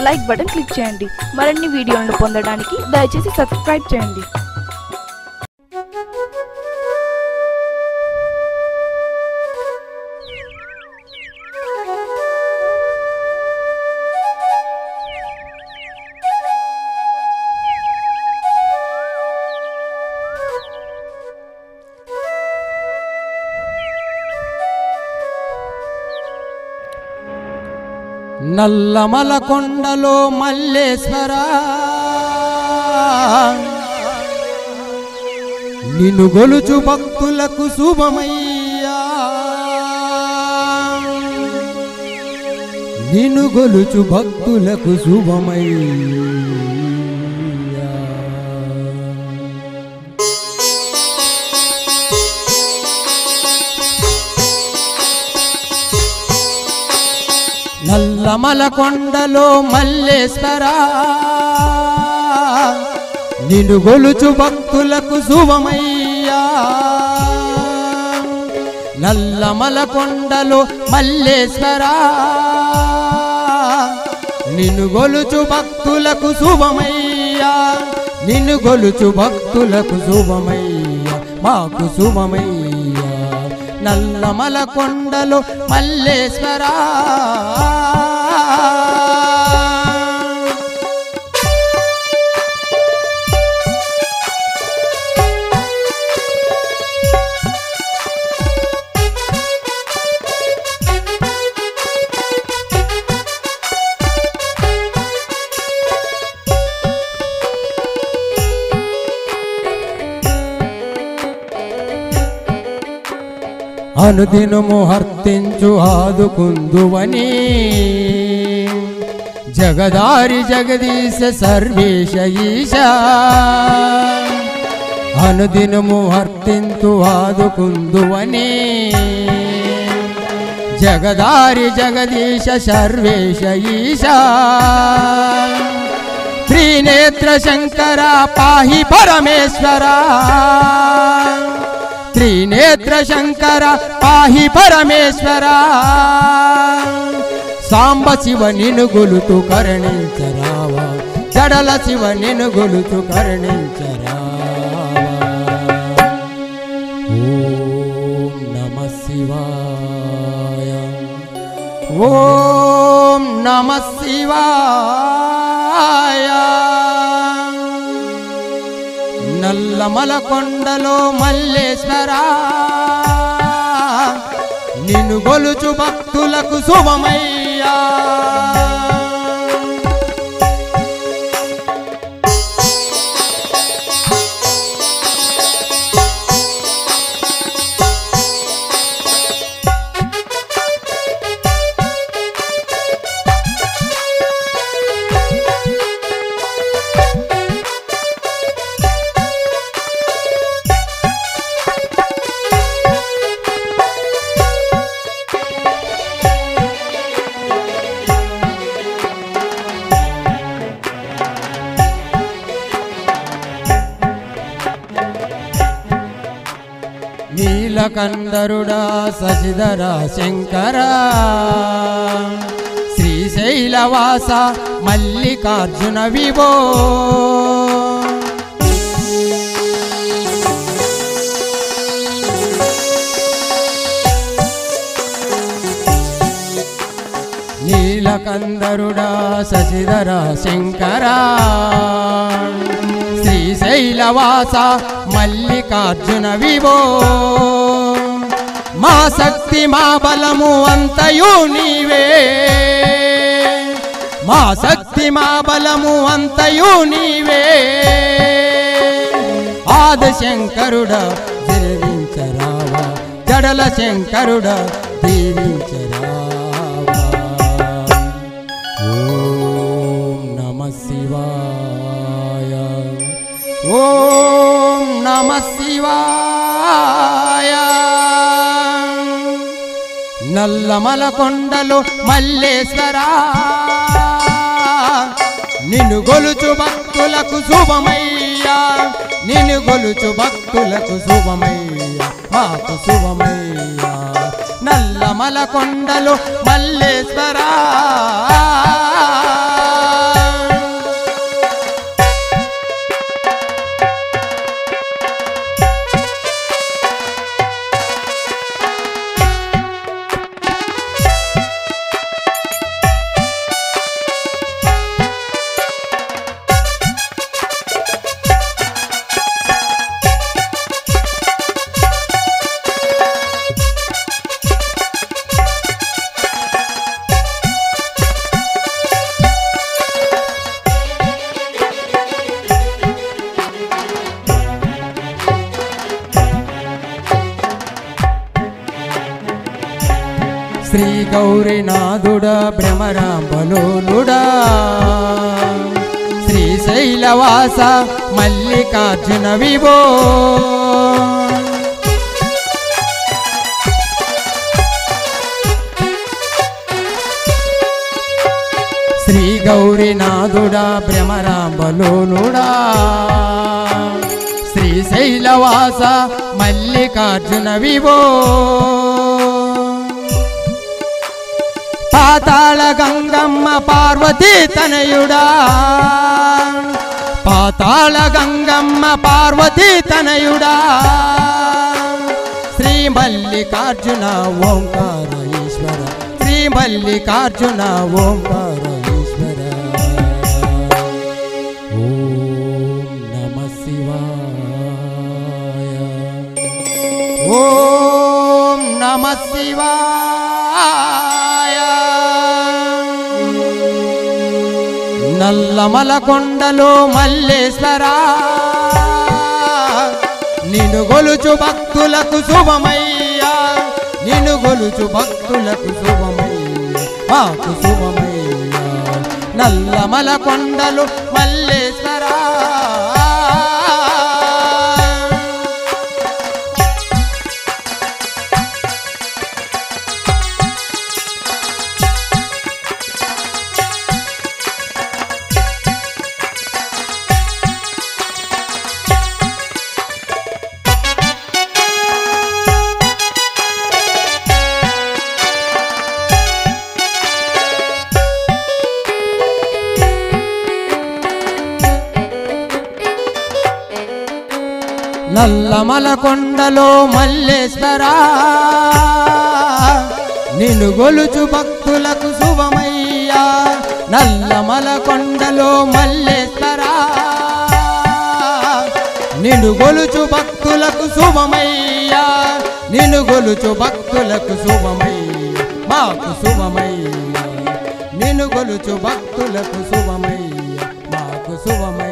like button click చేయండి మరిన్ని వీడియోలను పొందడానికి దయచేసి సబ్స్క్రైబ్ చేయండి నల్లమల కొండలో మల్లేశ్వర నిన్ను గొలుచు భక్తులకు శుభమయ్యా నిన్ను గొలుచు భక్తులకు శుభమయ్యా నల్లమల కొండలో మల్లేశ్వర నిన్ను గొలుచు భక్తులకు శుభమయ్యా నల్లమల కొండలో మల్లేశ్వర నిన్ను గొలుచు భక్తులకు శుభమయ్యా నిన్ను గొలుచు భక్తులకు శుభమయ్యా మాకు శుభమయ్యా నల్లమల కొండలో మల్లేశ్వరా అనుదినము హర్తించు ఆదుకుందువని జగదారి జగదీశ సర్వేశ ఈశ అనుదినము హర్తింతు ఆదుకుందువని జగదారి జగదీశ సర్వేశ ఈశ త్రినేత్ర శంకర పాహి పరమేశ్వరా త్రినేత్ర శంకర పాహి పరమేశ్వర సాంబ శివ నిను గొలుతు కరుణించరావా జడల శివ నిను గొలుతు కరుణించరావా ఓం నమ శివాయ ఓం నమ శివాయ నల్లమల కొండలో మల్లేశ్వరా నిన్ను గొలుచు భక్తులకు శుభమయ్యా నీలకందరుడా శశిధర శంకర శ్రీశైలవాస మల్లికార్జున విభో నీలకందరుడా శశిధర శంకర శ్రీశైలవాస మల్లికార్జున విభో మా శక్తి మా బలము అంతయు నీవే మా శక్తి మా బలము అంతయు నీవే ఆద శంకరుడా జీవించరావా జడల శంకరుడా దీవించరావా ఓం నమ శివాయ ఓం నమ శివాయ నల్లమల కొండలు మల్లేశ్వరా నిన్ను గొలుచు భక్తులకు శుభమయ్యా నిన్ను గొలుచు భక్తులకు శుభమయ్యా మాకు శుభమయ్యా నల్లమల కొండలు మల్లేశ్వరా గౌరీనాథుడ భ్రమరాంబలోనుడా శ్రీశైలవాస మల్లికార్జున విభో శ్రీ గౌరీనాథుడా భ్రమరాంబలోనుడా శ్రీశైలవాస మల్లికార్జున విభో పాతాళ గంగమ్మ పార్వతీ తనయుడా పాతాళ గంగమ్మ పార్వతీ తనయుడా శ్రీ మల్లికార్జున ఓంకార ఈశ్వర శ్రీ మల్లికార్జున ఓంకార ఈశ్వర ఓం నమ శివాయ ఓం నమ శివాయ నల్లమల కొండలో మల్లేశ్వరా నిన్ను గొలుచు భక్తులకు శుభమయ్యా నిన్ను గొలుచు భక్తులకు శుభమయ్యా మాకు శుభమయ్యా నల్లమల కొండలు మల్లేశ్వరా నల్లమల కొండలో మల్లేశ్వరా నిన్ను గొలుచు భక్తులకు శుభమయ్యా నల్లమల కొండలో మల్లేశ్వరా నిన్ను గొలుచు భక్తులకు శుభమయ్యా నిన్ను గొలుచు భక్తులకు శుభమయ్యా మాకు శుభమయ్యా నిన్ను గొలుచు భక్తులకు శుభమయ్యా మాకు శుభమయ్యా